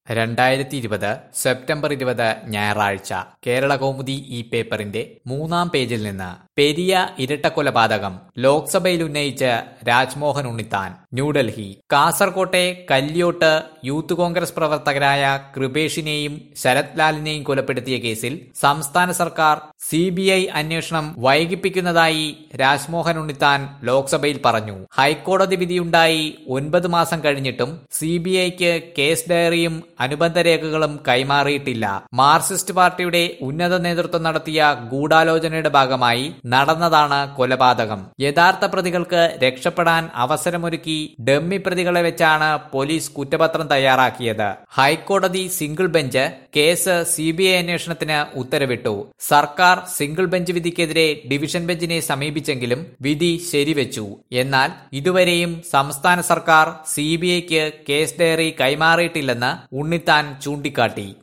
രണ്ടായിരത്തി ഇരുപത് സെപ്റ്റംബർ ഇരുപത് ഞായറാഴ്ച കേരള കൗമുദി ഈ പേപ്പറിന്റെ മൂന്നാം പേജിൽ നിന്ന് പെരിയ ഇരട്ടക്കൊലപാതകം ലോക്സഭയിൽ ഉന്നയിച്ച് രാജ്മോഹൻ ഉണ്ണിത്താൻ ന്യൂഡൽഹി കാസർകോട്ടെ കല്യോട്ട് യൂത്ത് കോൺഗ്രസ് പ്രവർത്തകരായ കൃപേഷിനെയും ശരത് ലാലിനെയും കൊലപ്പെടുത്തിയ കേസിൽ സംസ്ഥാന സർക്കാർ സി ബി ഐ അന്വേഷണം വൈകിപ്പിക്കുന്നതായി രാജ്മോഹൻ ഉണ്ണിത്താൻ ലോക്സഭയിൽ പറഞ്ഞു ഹൈക്കോടതി വിധിയുണ്ടായി ഒൻപത് മാസം കഴിഞ്ഞിട്ടും സി ബി ഐക്ക് കേസ് ഡയറിയും അനുബന്ധ രേഖകളും കൈമാറിയിട്ടില്ല മാർക്സിസ്റ്റ് പാർട്ടിയുടെ ഉന്നത നേതൃത്വം നടത്തിയ ഗൂഢാലോചനയുടെ ഭാഗമായി നടന്നതാണ് കൊലപാതകം യഥാർത്ഥ പ്രതികൾക്ക് രക്ഷപ്പെടാൻ അവസരമൊരുക്കി ഡമ്മി പ്രതികളെ വെച്ചാണ് പോലീസ് കുറ്റപത്രം തയ്യാറാക്കിയത് ഹൈക്കോടതി single bench case C B I അന്വേഷണത്തിന് ഉത്തരവിട്ടു സർക്കാർ സിംഗിൾ ബെഞ്ച് വിധിക്കെതിരെ ഡിവിഷൻ ബെഞ്ചിനെ സമീപിച്ചെങ്കിലും വിധി ശരിവെച്ചു എന്നാൽ ഇതുവരെയും സംസ്ഥാന സർക്കാർ സി ബി ഐക്ക് കേസ് ഡയറി കൈമാറിയിട്ടില്ലെന്ന് ഉണ്ണിത്താൻ ചൂണ്ടിക്കാട്ടി